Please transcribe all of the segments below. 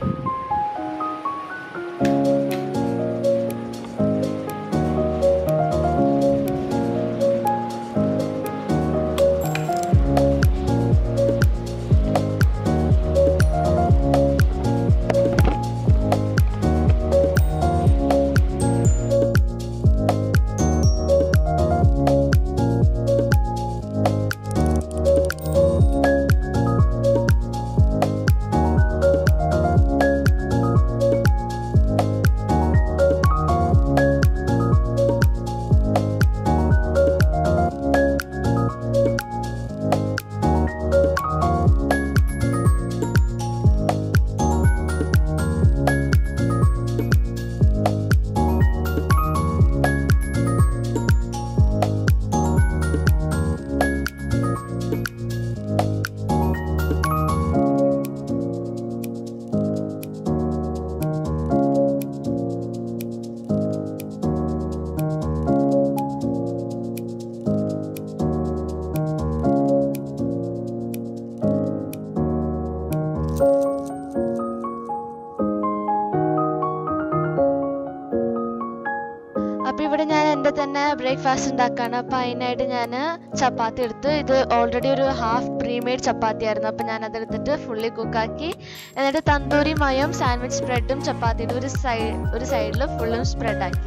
അപ്പോൾ ഇവിടെ ഞാൻ എൻ്റെ തന്നെ ബ്രേക്ക്ഫാസ്റ്റ് ഉണ്ടാക്കുകയാണ് അപ്പോൾ അതിനായിട്ട് ഞാൻ ചപ്പാത്തി എടുത്തു ഇത് ഓൾറെഡി ഒരു ഹാഫ് പ്രീമെയ്ഡ് ചപ്പാത്തി ആയിരുന്നു അപ്പോൾ ഞാൻ അതെടുത്തിട്ട് ഫുള്ളി കുക്കാക്കി എന്നിട്ട് തന്തൂരി മയം സാൻഡ്വിച്ച് സ്പ്രെഡും ചപ്പാത്തിയുടെ ഒരു സൈഡ് ഒരു സൈഡിൽ ഫുള്ളും സ്പ്രെഡാക്കി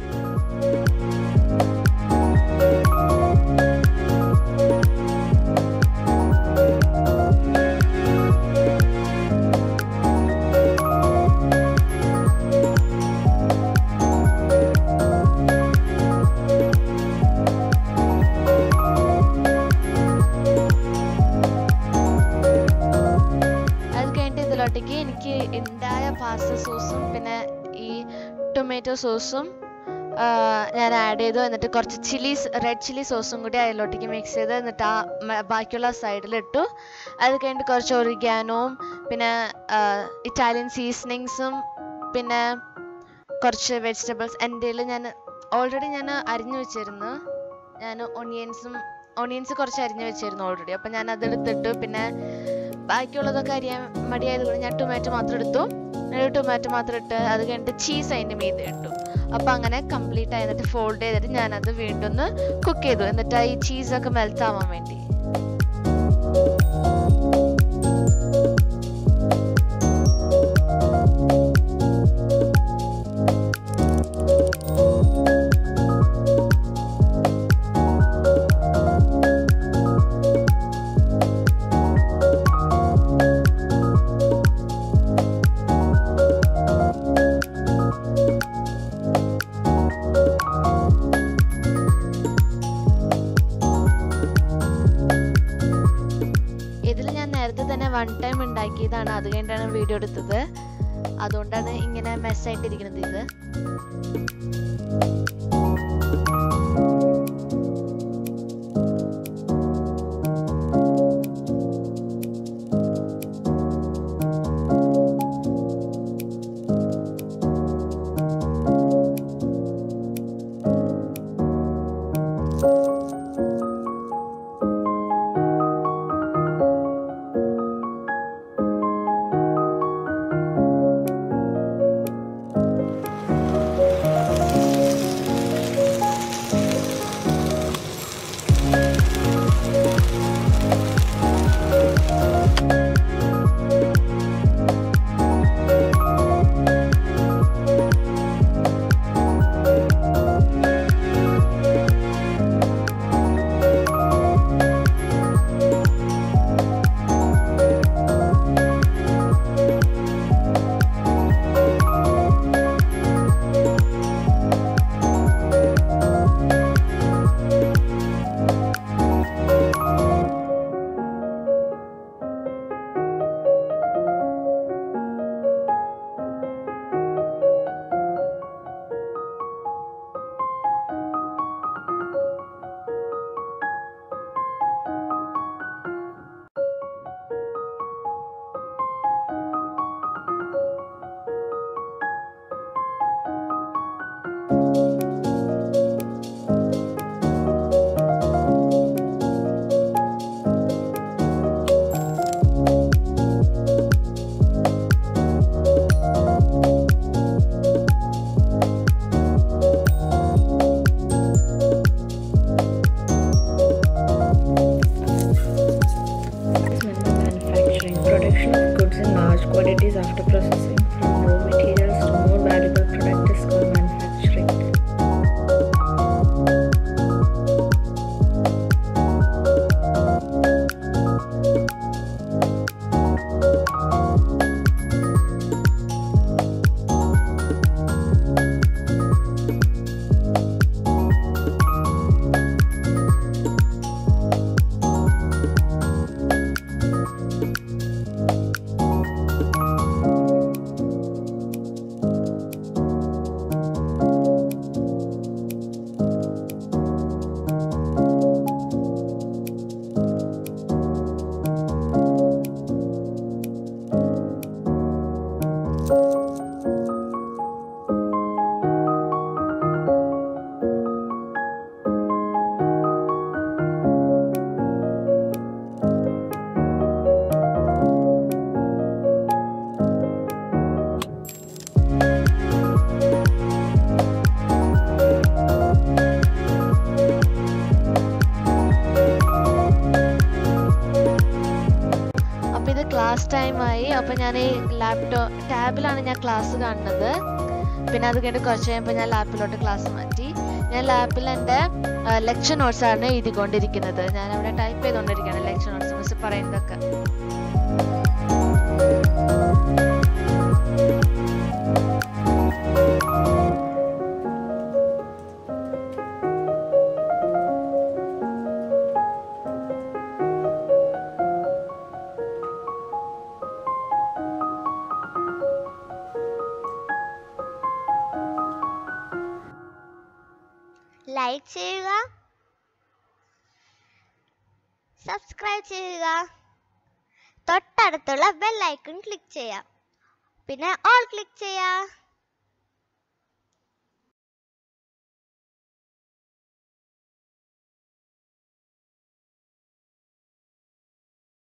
അത് കഴിഞ്ഞിട്ട് ഇതിലോട്ടേക്ക് എനിക്ക് ഉണ്ടായ പാസ്ത സോസും പിന്നെ ഈ ടൊമാറ്റോ സോസും ഞാൻ ആഡ് ചെയ്തു എന്നിട്ട് കുറച്ച് ചില്ലീസ് റെഡ് ചില്ലി സോസും കൂടി അതിലോട്ടേക്ക് മിക്സ് ചെയ്ത് എന്നിട്ട് ആ മ- ബാക്കിയുള്ള സൈഡിൽ ഇട്ടു അത് കഴിഞ്ഞിട്ട് കുറച്ച് ഒറിഗാനോവും പിന്നെ ഇറ്റാലിയൻ സീസണിങ്സും പിന്നെ കുറച്ച് വെജിറ്റബിൾസ് എൻ്റെ ഞാൻ ഓൾറെഡി ഞാൻ അരിഞ്ഞു വെച്ചിരുന്നു ഞാൻ ഒണിയൻസും ഒണിയൻസ് കുറച്ച് അരിഞ്ഞു വെച്ചിരുന്നു ഓൾറെഡി അപ്പം ഞാൻ അതെടുത്തിട്ടു പിന്നെ ബാക്കിയുള്ളതൊക്കെ അരിയാൻ മടിയായതുകൊണ്ട് ഞാൻ ടൊമാറ്റോ മാത്രം എടുത്തു എന്നിട്ട് ടൊമാറ്റോ മാത്രം ഇട്ട് അത് കഴിഞ്ഞിട്ട് ചീസ് അതിൻ്റെ മീതെ ഇട്ടു അപ്പം അങ്ങനെ കംപ്ലീറ്റ് ആയി എന്നിട്ട് ഫോൾഡ് ചെയ്തിട്ട് ഞാനത് വീണ്ടും ഒന്ന് കുക്ക് ചെയ്തു എന്നിട്ട് ഈ ചീസൊക്കെ മെൽറ്റ് ആവാൻ വേണ്ടി ഇതിൽ ഞാൻ നേരത്തെ തന്നെ വൺ ടൈം ഉണ്ടാക്കിയതാണ് അത് കഴിഞ്ഞിട്ടാണ് വീഡിയോ എടുത്തത് അതുകൊണ്ടാണ് ഇങ്ങനെ മെസ്സായിട്ടിരിക്കുന്നത് ഇത് അപ്പോൾ ഇത് ക്ലാസ് ടൈം ആയി അപ്പോൾ ഞാൻ ഈ ലാപ്ടോപ്പ് ടാബിലാണ് ഞാൻ ക്ലാസ് കാണുന്നത് പിന്നെ അത് കഴിഞ്ഞ് കുറച്ച് കഴിയുമ്പോൾ ഞാൻ ലാപ്പിലോട്ട് ക്ലാസ് മാറ്റി ഞാൻ ലാപ്പിൽ എൻ്റെ ലെക്ചർ നോട്ട്സ് ആണ് എഴുതിക്കൊണ്ടിരിക്കുന്നത് ഞാൻ അവിടെ ടൈപ്പ് ചെയ്തുകൊണ്ടിരിക്കുകയാണ് ലെക്ചർ നോട്ട്സ് മിസ് പറയുന്നതൊക്കെ ലൈക്ക് ചെയ്യുക സബ്സ്ക്രൈബ് ചെയ്യുക തൊട്ടടുത്തുള്ള ബെൽ ഐക്കൺ ക്ലിക്ക് ചെയ്യാം പിന്നെ ഓൾ ക്ലിക്ക് ചെയ്യാം